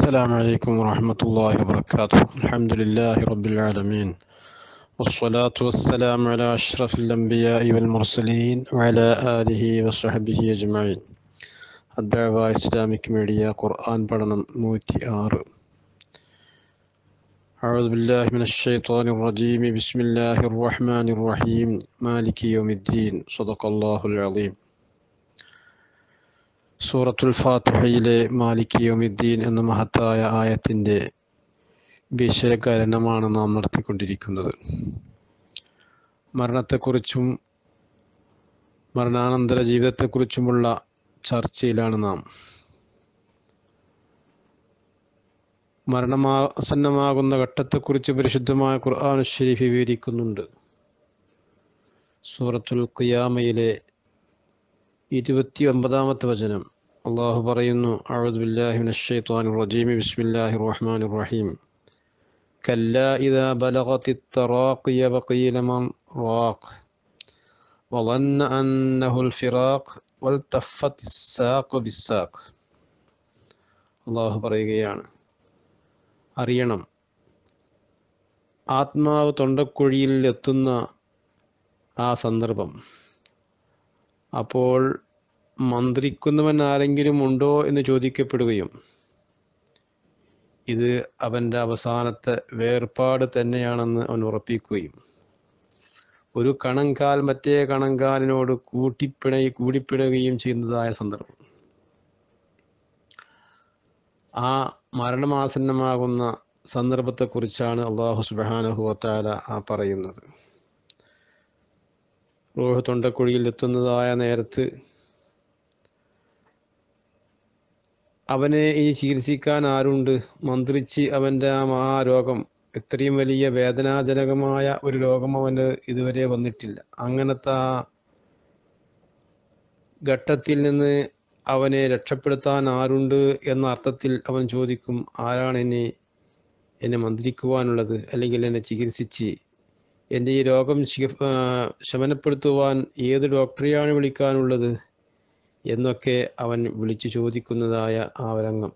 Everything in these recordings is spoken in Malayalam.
السلام عليكم ورحمة الله وبركاته الحمد لله رب العالمين والصلاة والسلام على أشرف الأنبياء والمرسلين وعلى آله وصحبه أجمعين الدعوة إسلامك ميديا قرآن بدنم نوتي آر أعوذ بالله من الشيطان الرجيم بسم الله الرحمن الرحيم مالك يوم الدين صدق الله العظيم സൂറത്തുൽ ഫാത്തിഹയിലെ മാലിക് യോമിദ്ദീൻ എന്ന മഹത്തായ ആയത്തിൻ്റെ വിശകലനമാണ് നാം നടത്തിക്കൊണ്ടിരിക്കുന്നത് മരണത്തെക്കുറിച്ചും മരണാനന്തര ജീവിതത്തെക്കുറിച്ചുമുള്ള ചർച്ചയിലാണ് നാം മരണമാസന്നമാകുന്ന ഘട്ടത്തെക്കുറിച്ച് പരിശുദ്ധമായ ഖുർആൻ ഷരീഫ് വിവരിക്കുന്നുണ്ട് സൂറത്തുൽ ഖിയാമയിലെ ഇരുപത്തി ഒമ്പതാമത്തെ വചനം അള്ളാഹു പറയുന്നു അഊദു ബില്ലാഹി മിനശ് ശൈത്വാനിർ റജീം ബിസ്മില്ലാഹിർ റഹ്മാനിർ റഹീം كلا إذا بلغت التراقي وقيل من راق وظن أنه الفراق والتفت الساق بالساق അള്ളാഹു പറയുകയാണ് അറിയണം ആത്മാവ് തൊണ്ടക്കുഴിയിൽ എത്തുന്ന ആ സന്ദർഭം അപ്പോൾ മന്ത്രിക്കുന്നവൻ ആരെങ്കിലും ഉണ്ടോ എന്ന് ചോദിക്കപ്പെടുകയും ഇത് അവൻ്റെ അവസാനത്തെ വേർപാട് തന്നെയാണെന്ന് അവൻ ഉറപ്പിക്കുകയും ഒരു കണങ്കാൽ മറ്റേ കണങ്കാലിനോട് കൂട്ടിപ്പിണ കൂടിപ്പിടുകയും ചെയ്യുന്നതായ സന്ദർഭം ആ മരണമാസന്നമാകുന്ന സന്ദർഭത്തെക്കുറിച്ചാണ് അള്ളാഹു സുബാനഹുവത്താല ആ പറയുന്നത് റോഹ് തൊണ്ടക്കുഴിയിൽ എത്തുന്നതായ നേരത്ത് അവനെ ഈ ചികിത്സിക്കാൻ ആരുണ്ട് മന്ത്രിച്ച് അവൻ്റെ ആ മഹാരോഗം ഇത്രയും വലിയ വേദനാജനകമായ ഒരു രോഗം അവന് ഇതുവരെ വന്നിട്ടില്ല അങ്ങനത്തെ ആ ഘട്ടത്തിൽ നിന്ന് അവനെ രക്ഷപ്പെടുത്താൻ ആരുണ്ട് എന്ന അർത്ഥത്തിൽ അവൻ ചോദിക്കും ആരാണ് എന്നെ എന്നെ മന്ത്രിക്കുവാനുള്ളത് അല്ലെങ്കിൽ എന്നെ ചികിത്സിച്ച് എൻ്റെ ഈ രോഗം ശമനപ്പെടുത്തുവാൻ ഏത് ഡോക്ടറെയാണ് വിളിക്കാനുള്ളത് എന്നൊക്കെ അവൻ വിളിച്ചു ചോദിക്കുന്നതായ ആ രംഗം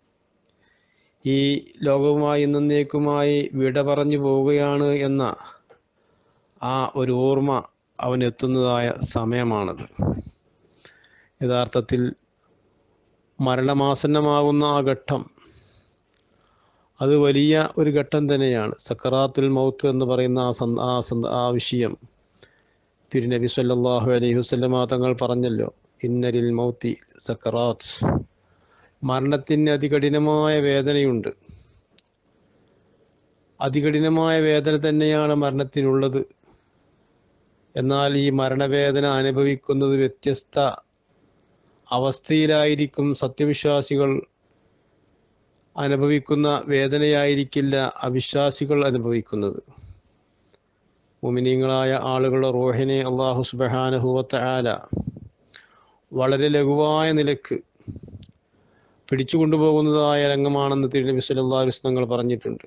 ഈ ലോകവുമായി എന്നേക്കുമായി വിട പറഞ്ഞു പോവുകയാണ് എന്ന ആ ഒരു ഓർമ്മ അവൻ എത്തുന്നതായ സമയമാണത് യഥാർത്ഥത്തിൽ മരണമാസന്നമാകുന്ന ആ ഘട്ടം അത് വലിയ ഒരു ഘട്ടം തന്നെയാണ് സക്കറാത്തുൽ മൗത്ത് എന്ന് പറയുന്ന ആ സന്ത ആ സന്ത ആ വിഷയം തിരുനബി സല്ലാഹു അലൈഹി വസ്ലമ തങ്ങൾ പറഞ്ഞല്ലോ ഇന്നലിൽ മൗത്തി സക്കറാത്ത് മരണത്തിന് അതികഠിനമായ വേദനയുണ്ട് അതികഠിനമായ വേദന തന്നെയാണ് മരണത്തിനുള്ളത് എന്നാൽ ഈ മരണവേദന അനുഭവിക്കുന്നത് വ്യത്യസ്ത അവസ്ഥയിലായിരിക്കും സത്യവിശ്വാസികൾ അനുഭവിക്കുന്ന വേദനയായിരിക്കില്ല അവിശ്വാസികൾ അനുഭവിക്കുന്നത് മുമിനീങ്ങളായ ആളുകളുടെ റോഹിനെ അള്ളാഹു സുബഹാനഹുവത്ത ആല വളരെ ലഘുവായ നിലക്ക് പിടിച്ചു കൊണ്ടുപോകുന്നതായ രംഗമാണെന്ന് തിരുനബി സല്ലല്ലാഹു അലൈഹി വസല്ലം പറഞ്ഞിട്ടുണ്ട്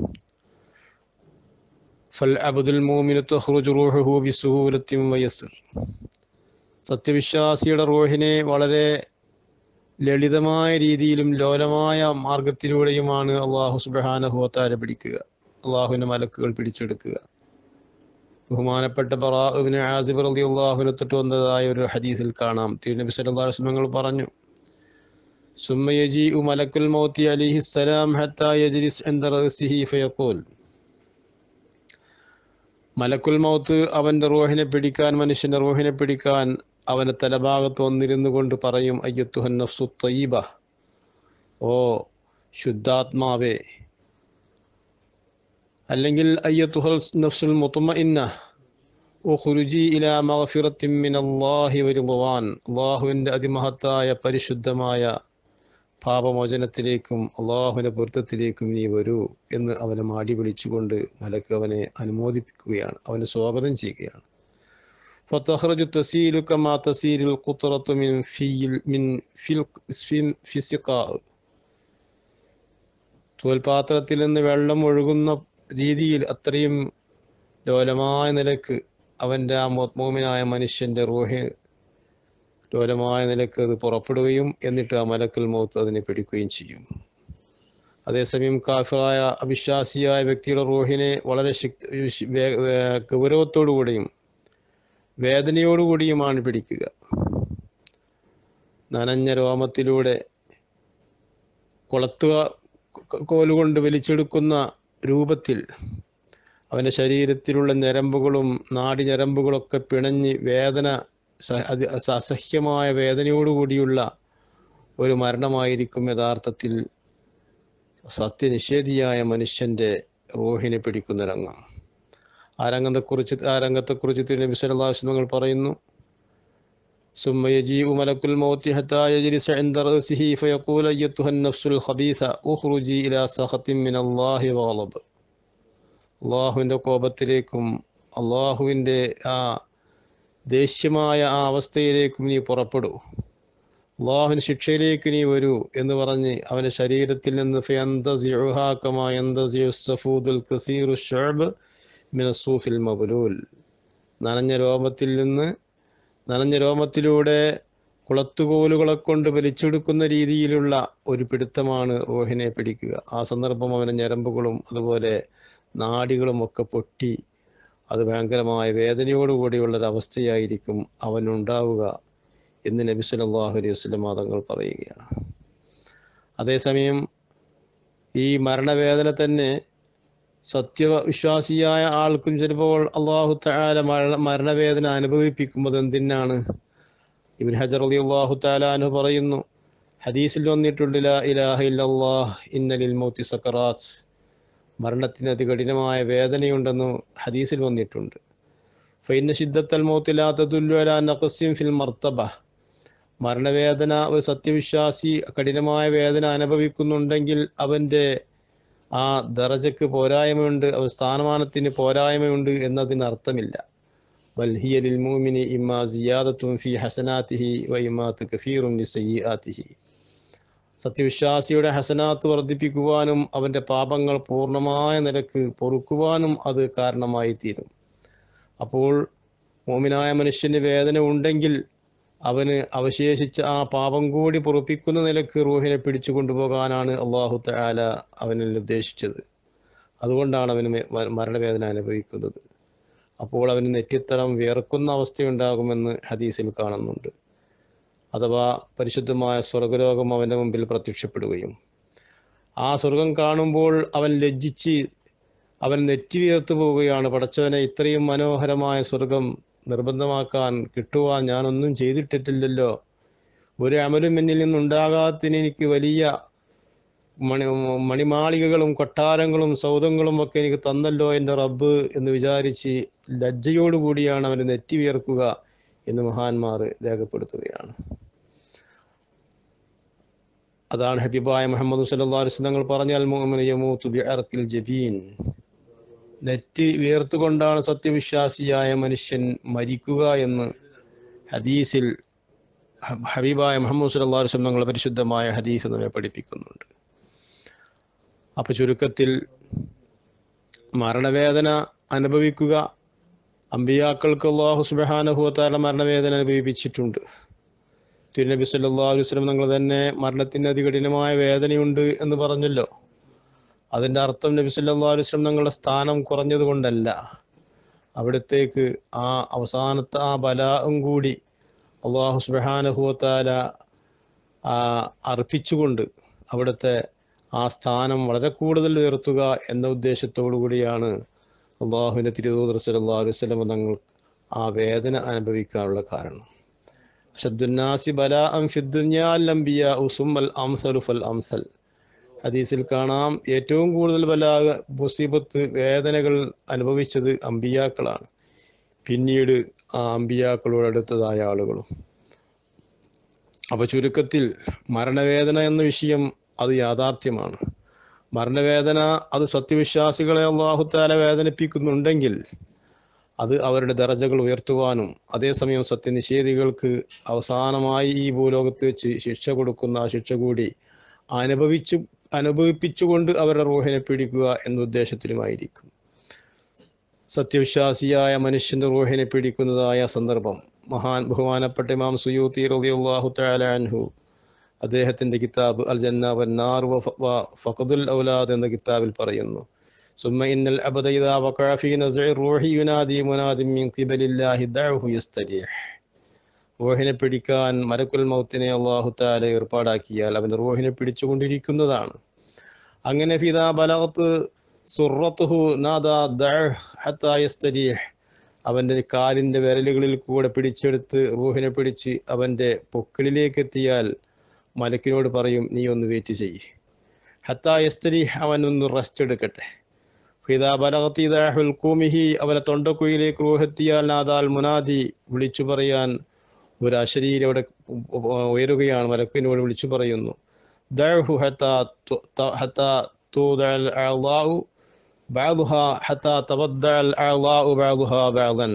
ഫൽ അബ്ദുൽ മുഅ്മിനു തഖ്റുജു റൂഹുഹു ബിസുഹൂലത്തിൻ വയസ്ർ സത്യവിശ്വാസിയുടെ റൂഹിനെ വളരെ ലളിതമായ രീതിയിലും ലോലമായ മാർഗത്തിലൂടെയുമാണ് അള്ളാഹു സുബഹാനഹു വത്താല പിടിക്കുക അള്ളാഹുവിൻ്റെ മലക്കുകൾ പിടിച്ചെടുക്കുക ബഹുമാനപ്പെട്ട ബറാബിന് ആസിബ് റലി അള്ളാഹുവിനെ തൊട്ട് വന്നതായ ഒരു ഹദീസിൽ കാണാം തിരുനബി സല്ലല്ലാഹു അലൈഹി വസല്ലം പറഞ്ഞു ثم يجيء ملك الموت عليه السلام حتى يجلس عند رأسه فيقول മലക്കുൽ മൗത്ത് അവൻ്റെ റൂഹിനെ പിടിക്കാൻ മനുഷ്യൻ്റെ റൂഹിനെ പിടിക്കാൻ അവൻ്റെ തലഭാഗത്ത് വന്നിരുന്നു കൊണ്ട് പറയും അയ്യത്തുഹൻ നഫ്സു തയ്യബ ഓ ശുദ്ധാത്മാവേ അല്ലെങ്കിൽ അയ്യത്തുഹൽ നഫ്സുൽ മുത്തുമ ഇന്ന ഓ ഖുരുജി ഇല മഗ്ഫിറത്തിൻ മിനല്ലാഹി വരിളുവാൻ അള്ളാഹുവിൻ്റെ അതിമഹത്തായ പരിശുദ്ധമായ പാപമോചനത്തിലേക്കും അള്ളാഹുവിൻ്റെ പൊരുത്തത്തിലേക്കും നീ വരൂ എന്ന് അവനെ മാടി വിളിച്ചുകൊണ്ട് മലക്ക് അവനെ അനുമോദിപ്പിക്കുകയാണ് അവനെ സ്വാഗതം ചെയ്യുകയാണ് ഫത്തഖ്റജു തസീലു കമാ തസീലുൽ ഖുത്രത്തു മിൻ ഫീൽ മിൻ ഫിൽ ഫിസിഖാ തോൽപാത്രത്തിൽ നിന്ന് വെള്ളം ഒഴുകുന്ന രീതിയിൽ അത്രയും ലോലമായ നിലക്ക് അവൻ്റെ ആ മോമിനായ മനുഷ്യൻ്റെ റൂഹ് ലോലമായ നിലക്ക് അത് പുറപ്പെടുകയും എന്നിട്ട് ആ മലക്കൽ മൗത്ത് അതിനെ പിടിക്കുകയും ചെയ്യും അതേസമയം കാഫിറായ അവിശ്വാസിയായ വ്യക്തിയുടെ റൂഹിനെ വളരെ ശക്തി വേ- വേ- ഗൗരവത്തോടുകൂടിയും വേദനയോടുകൂടിയുമാണ് പിടിക്കുക നനഞ്ഞ രോമത്തിലൂടെ കൊളത്തുക കോലുകൊണ്ട് വലിച്ചെടുക്കുന്ന രൂപത്തിൽ അവൻ്റെ ശരീരത്തിലുള്ള ഞരമ്പുകളും നാടി ഞരമ്പുകളൊക്കെ പിണഞ്ഞ് വേദന സ- അതി- സ- അസഹ്യമായ വേദനയോടുകൂടിയുള്ള ഒരു മരണമായിരിക്കും യഥാർത്ഥത്തിൽ സത്യനിഷേധിയായ മനുഷ്യൻ്റെ റൂഹിനെ പിടിക്കുന്ന രംഗം ആ രംഗത്തെക്കുറിച്ച് ആ രംഗത്തെക്കുറിച്ച് തിരുനബി സല്ലല്ലാഹു അലൈഹി വസല്ലം തങ്ങൾ പറയുന്നു ثم يجيء ملك الموت حتى يجلس عند رأسه فيقول أيتها النفس الخبيثة اخرجي إلى سخط من الله وغضب അള്ളാഹുവിൻ്റെ കോപത്തിലേക്കും അള്ളാഹുവിൻ്റെ ആ ദേഷ്യമായ ആ അവസ്ഥയിലേക്കും നീ പുറപ്പെടൂ അള്ളാഹുവിൻ്റെ ശിക്ഷയിലേക്ക് നീ വരൂ എന്ന് പറഞ്ഞ് അവൻ്റെ ശരീരത്തിൽ നിന്ന് ഫയന്തസിഉഹാ കമാ യന്തസിഉ സഫൂദുൽ കസീറു ശുഅബ് മിന സൂഫിൽ മബ്ലൂൽ നനഞ്ഞ രോമത്തിൽ നിന്ന് നനഞ്ഞ രോമത്തിലൂടെ കുളത്തുകോലുകളെ കൊണ്ട് വലിച്ചെടുക്കുന്ന രീതിയിലുള്ള ഒരു പിടുത്തമാണ് റോഹിനെ പിടിക്കുക ആ സന്ദർഭം അവൻ്റെ ഞരമ്പുകളും അതുപോലെ നാടികളും ഒക്കെ പൊട്ടി അത് ഭയങ്കരമായ വേദനയോടുകൂടിയുള്ള ഒരു അവസ്ഥയായിരിക്കും അവനുണ്ടാവുക എന്ന് നബി സല്ലല്ലാഹു അലൈഹി വസല്ലം തങ്ങൾ പറയുകയാണ് അതേസമയം ഈ മരണവേദന തന്നെ സത്യവിശ്വാസിയായ ആൾക്കും ചിലപ്പോൾ അള്ളാഹു തആല മരണ മരണവേദന അനുഭവിപ്പിക്കുന്നത് എന്തിനാണ് ഇബ്ൻ ഹജർ അലി അള്ളാഹു താലാനു പറയുന്നു ഹദീസിൽ വന്നിട്ടുണ്ട് ലാ ഇലാഹ ഇല്ലല്ലാഹ് ഇന്നലിൽ മൗത്തി സക്കറാത്ത് മരണത്തിന് അതികഠിനമായ വേദനയുണ്ടെന്ന് ഹദീസിൽ വന്നിട്ടുണ്ട് ഫൈന ശിദ്ധത്തൽ മൗത്തിലാ തദുല്ലു അലാ നഖസിൻ ഫിൽ മർത്തബ മരണവേദന ഒരു സത്യവിശ്വാസി കഠിനമായ വേദന അനുഭവിക്കുന്നുണ്ടെങ്കിൽ അവൻ്റെ ആ ദറജക്ക് പോരായ്മയുണ്ട് അവൻ സ്ഥാനമാനത്തിന് പോരായ്മയുണ്ട് എന്നതിന് അർത്ഥമില്ല ബൽഹിയ ലിൽ മൂമിനി ഇമ്മാ സിയാദത്തും ഫി ഹസനാത്തിഹി വ ഇമ്മാ തക്ഫീറുൻ ലിസയ്യിആത്തിഹി സത്യവിശ്വാസിയുടെ ഹസനാത്ത് വർദ്ധിപ്പിക്കുവാനും അവൻ്റെ പാപങ്ങൾ പൂർണ്ണമായ നിലക്ക് പൊറുക്കുവാനും അത് കാരണമായി തീരും അപ്പോൾ മോമിനായ മനുഷ്യന് വേദന ഉണ്ടെങ്കിൽ അവന് അവശേഷിച്ച ആ പാപം കൂടി പൊറുപ്പിക്കുന്ന നിലക്ക് റൂഹിനെ പിടിച്ചു കൊണ്ടുപോകാനാണ് അള്ളാഹു തആല അവനിൽ ഉദ്ദേശിച്ചത് അതുകൊണ്ടാണ് അവന് മെ- മ- മരണവേദന അനുഭവിക്കുന്നത് അപ്പോൾ അവന് നെറ്റിത്തടം വിയർക്കുന്ന അവസ്ഥയുണ്ടാകുമെന്ന് ഹദീസിൽ കാണുന്നുണ്ട് അഥവാ പരിശുദ്ധമായ സ്വർഗലോകം അവൻ്റെ മുമ്പിൽ പ്രത്യക്ഷപ്പെടുകയും ആ സ്വർഗം കാണുമ്പോൾ അവൻ ലജ്ജിച്ച് അവൻ നെറ്റി വിയർത്തു പോവുകയാണ് പടച്ചവനെ ഇത്രയും മനോഹരമായ സ്വർഗം നിർബന്ധമാക്കാൻ കിട്ടുവാൻ ഞാനൊന്നും ചെയ്തിട്ടില്ലല്ലോ ഒരു അമലും എന്നിൽ നിന്നുണ്ടാകാത്തതിന് എനിക്ക് വലിയ മണി മണിമാളികകളും കൊട്ടാരങ്ങളും സൗധങ്ങളും ഒക്കെ എനിക്ക് തന്നല്ലോ എൻ്റെ റബ്ബ് എന്ന് വിചാരിച്ച് ലജ്ജയോടുകൂടിയാണ് അവന് നെറ്റി വിയർക്കുക എന്ന് മഹാന്മാർ രേഖപ്പെടുത്തുകയാണ് അതാണ് ഹബീബായ മുഹമ്മദ് സല്ലല്ലാഹു അലൈഹി വസല്ലം തങ്ങൾ പറഞ്ഞാൽ മുഅ്മിനു യമൂതു ബിഅർഖിൽ ജബീൻ നെറ്റ് വിയർത്തുകൊണ്ടാണ് സത്യവിശ്വാസിയായ മനുഷ്യൻ മരിക്കുക എന്ന് ഹദീസിൽ ഹ- ഹബീബായ മുഹമ്മദ് സല്ലല്ലാഹു അലൈഹി വസല്ലം തങ്ങൾ പരിശുദ്ധമായ ഹദീസ് നമ്മെ പഠിപ്പിക്കുന്നുണ്ട് അപ്പൊ ചുരുക്കത്തിൽ മരണവേദന അനുഭവിക്കുക അമ്പിയാക്കൾക്ക് അള്ളാഹു സുബ്ഹാനഹു വതആല മരണവേദന അനുഭവിപ്പിച്ചിട്ടുണ്ട് തിരുനബി സല്ലല്ലാഹു അലൈഹി വസല്ലം തങ്ങൾ തന്നെ മരണത്തിന് അതികഠിനമായ വേദനയുണ്ട് എന്ന് പറഞ്ഞല്ലോ അതിൻ്റെ അർത്ഥം നബി സല്ലല്ലാഹു അലൈഹി വസല്ലം തങ്ങളുടെ സ്ഥാനം കുറഞ്ഞത് കൊണ്ടല്ല അവിടത്തേക്ക് ആ അവസാനത്തെ ആ ബലാവും കൂടി അള്ളാഹു സുബ്ഹാനഹു വതആല ആ അർപ്പിച്ചുകൊണ്ട് അവിടുത്തെ ആ സ്ഥാനം വളരെ കൂടുതൽ ഉയർത്തുക എന്ന ഉദ്ദേശത്തോടു കൂടിയാണ് അള്ളാഹുവിൻ്റെ തിരുവോദർ സല്ലല്ലാഹു അലൈഹി വസല്ലം തങ്ങൾ ആ വേദന അനുഭവിക്കാനുള്ള കാരണം അഷദ്ദുന്നാസി ബലാഅൻ ഫിദ്ദുനിയാ അൽ-അംബിയാ ഉസുമ്മൽ അംസലു ഫൽ അംസൽ ഹദീസിൽ കാണാം ഏറ്റവും കൂടുതൽ ബലാ മുസീബത്ത് വേദനകൾ അനുഭവിച്ചത് അമ്പിയാക്കളാണ് പിന്നീട് ആ അമ്പിയാക്കളോട് അടുത്തതായ ആളുകളും അപ്പൊ ചുരുക്കത്തിൽ മരണവേദന എന്ന വിഷയം അത് യാഥാർത്ഥ്യമാണ് മരണവേദന അത് സത്യവിശ്വാസികളെ അള്ളാഹുത്താല വേദനിപ്പിക്കുന്നുണ്ടെങ്കിൽ അത് അവരുടെ ദറജകൾ ഉയർത്തുവാനും അതേസമയം സത്യനിഷേധികൾക്ക് അവസാനമായി ഈ ഭൂലോകത്ത് വെച്ച് ശിക്ഷ കൊടുക്കുന്ന ആ ശിക്ഷ കൂടി അനുഭവിച്ചു അനുഭവിപ്പിച്ചുകൊണ്ട് അവരുടെ റൂഹിനെ പിടിക്കുക എന്ന ഉദ്ദേശത്തിലുമായിരിക്കും സത്യവിശ്വാസിയായ മനുഷ്യന്റെ റൂഹിനെ പിടിക്കുന്നതായ സന്ദർഭം മഹാൻ ബഹുമാനപ്പെട്ട ഇമാം സുയൂത്തി റളിയല്ലാഹു തആല അൻഹു അദ്ദേഹത്തിന്റെ കിതാബ് അൽ ജന്ന വന്നാർ ഫഖദുൽ ഔലാദ് എന്ന കിതാബിൽ പറയുന്നു ثم إن الأبد إذا وقع في نزع الروح ينادي مناد من قبل الله دعه يستريح റൂഹിനെ പിടിക്കാൻ മലക്കുൽ മൗത്തിനെ അള്ളാഹു താല ഏർപ്പാടാക്കിയാൽ അവൻ്റെ റൂഹിനെ പിടിച്ചുകൊണ്ടിരിക്കുന്നതാണ് അങ്ങനെ ഫിദാ ബലഗത്ത് സുറത്തുഹു നാദാ ദഅഹ് ഹത്താ യസ്തരീഹ് അവൻ്റെ കാലിൻ്റെ വിരലുകളിൽ കൂടെ പിടിച്ചെടുത്ത് റൂഹിനെ പിടിച്ച് അവൻ്റെ പൊക്കിളിലേക്ക് എത്തിയാൽ മലക്കിനോട് പറയും നീ ഒന്ന് വെയിറ്റ് ചെയ്യ് ഹത്താ യസ്തരീഹ് അവൻ ഒന്ന് റെസ്റ്റ് എടുക്കട്ടെ ഫിദാ ബലഗത്തി ദഅഹുൽ കൂമിഹി അവനെ തൊണ്ടക്കുയിലേക്ക് റൂഹെത്തിയാൽ നാദാൽ മുനാദി വിളിച്ചു പറയാൻ ഒരു അശരീരം അവിടെ ഉയരുകയാണ് മലക്കിനോട് വിളിച്ചു പറയുന്നു ദഅഹു ഹത്താ ഹത്താ തൂദഅൽ അഅ്ളാഉ بعضها حتى تبدع الأعضاء بعضها بعضا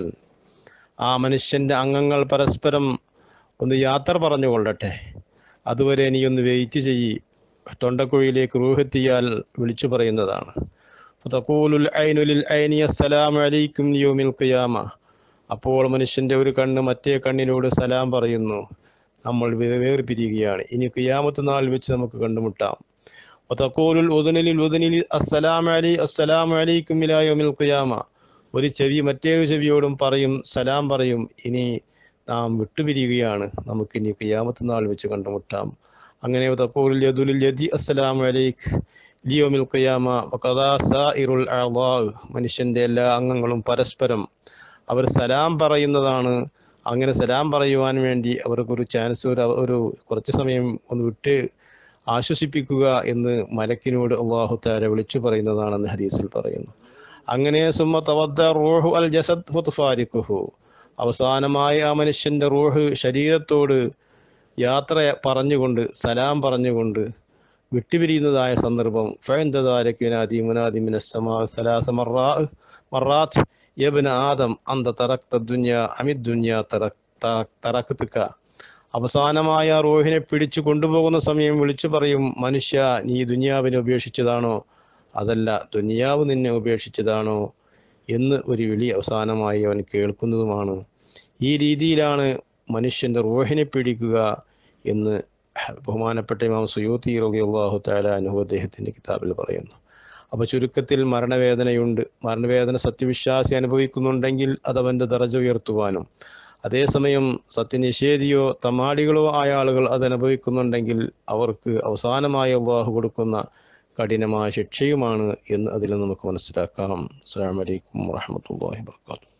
ആ മനുഷ്യന്റെ അംഗങ്ങൾ പരസ്പരം ഒന്ന് യാത്ര പറഞ്ഞുകൊള്ളട്ടെ അതുവരെ നീ ഒന്ന് വെയിറ്റ് ചെയ്യി തൊണ്ടക്കുഴിയിലേക്ക് റൂഹെത്തിയാൽ വിളിച്ചു പറയുന്നതാണ് ഫതഖൂലുൽ ഐനു ലിൽ ഐനി അസ്സലാമു അലൈക്കും യൗമിൽ ഖിയാമ അപ്പോൾ മനുഷ്യന്റെ ഒരു കണ്ണ് മറ്റേ കണ്ണിനോട് സലാം പറയുന്നു നമ്മൾ വേർപിരിയുകയാണ് ഇനി ഖിയാമത്ത് നാൾ വെച്ച് നമുക്ക് കണ്ടുമുട്ടാം وتقول الأذن للأذن السلام علي السلام عليكم إلى يوم القيامة ഒരു ചെവി മറ്റേരു ചെവിയോടും പറയും സലാം പറയും ഇനി നാം വിട്ടുപിരിയുകയാണ് നമുക്ക് ഇനി ഖിയാമത്ത് നാൾ വെച്ച് കണ്ടുമുട്ടാം അങ്ങനെ തഖൂലുൽ യദുൽ യദി അസ്സലാമു അലൈക് ലിയോമിൽ ഖിയാമ വഖദാ സായിറുൽ അഅ്ളാ മനുഷ്യന്റെ എല്ലാ അംഗങ്ങളും പരസ്പരം അവർ സലാം പറയുന്നതാണ് അങ്ങനെ സലാം പറയുവാൻ വേണ്ടി അവർക്കൊരു ചാൻസ് ഒരു ഒരു കുറച്ച് സമയം ഒന്ന് വിട്ട് ആശ്വസിപ്പിക്കുക എന്ന് മലക്കിനോട് അള്ളാഹു താര വിളിച്ചു പറയുന്നതാണെന്ന് ഹദീസിൽ പറയുന്നു അങ്ങനെ സുമ്മ തവദ്ദ റൂഹു അൽ ജസദ് ഫുത്ഫാരിക്കുഹു അവസാനമായി ആ മനുഷ്യന്റെ റൂഹ് ശരീരത്തോട് യാത്ര പറഞ്ഞുകൊണ്ട് സലാം പറഞ്ഞുകൊണ്ട് വിട്ടുപിരിയുന്നതായ സന്ദർഭം ഫൈന്തദാരക്കിനാദി മുനാദി മിനസ്സമാ സലാസ മറാ മറാത്ത് യബ്ന ആദം അന്ത തറക്ത ദുന്യ അമിദ് ദുന്യ തറക് തറക്തുക അവസാനമായ റൂഹിനെ പിടിച്ചു കൊണ്ടുപോകുന്ന സമയം വിളിച്ചു പറയും മനുഷ്യ നീ ദുനിയാവിനെ ഉപേക്ഷിച്ചതാണോ അതല്ല ദുനിയാവ് നിന്നെ ഉപേക്ഷിച്ചതാണോ എന്ന് ഒരു വിളി അവസാനമായി അവൻ കേൾക്കുന്നതുമാണ് ഈ രീതിയിലാണ് മനുഷ്യന്റെ റൂഹിനെ പിടിക്കുക എന്ന് ബഹുമാനപ്പെട്ട ഇമാം സുയൂത്തി റബി അള്ളാഹു താല അനുഭവ അദ്ദേഹത്തിൻ്റെ കിതാബിൽ പറയുന്നു അപ്പോൾ ചുരുക്കത്തിൽ മരണവേദനയുണ്ട് മരണവേദന സത്യവിശ്വാസി അനുഭവിക്കുന്നുണ്ടെങ്കിൽ അത് അവൻ്റെ ദറജ ഉയർത്തുവാനും അതേസമയം സത്യനിഷേധിയോ തമാടികളോ ആയ ആളുകൾ അത് അനുഭവിക്കുന്നുണ്ടെങ്കിൽ അവർക്ക് അവസാനമായി അള്ളാഹു കൊടുക്കുന്ന കഠിനമായ ശിക്ഷയുമാണ് എന്ന് അതിൽ നമുക്ക് മനസ്സിലാക്കാം അസ്സാം വലൈക്കും വാഹമത്തല്ലാഹി വർക്കാത്തു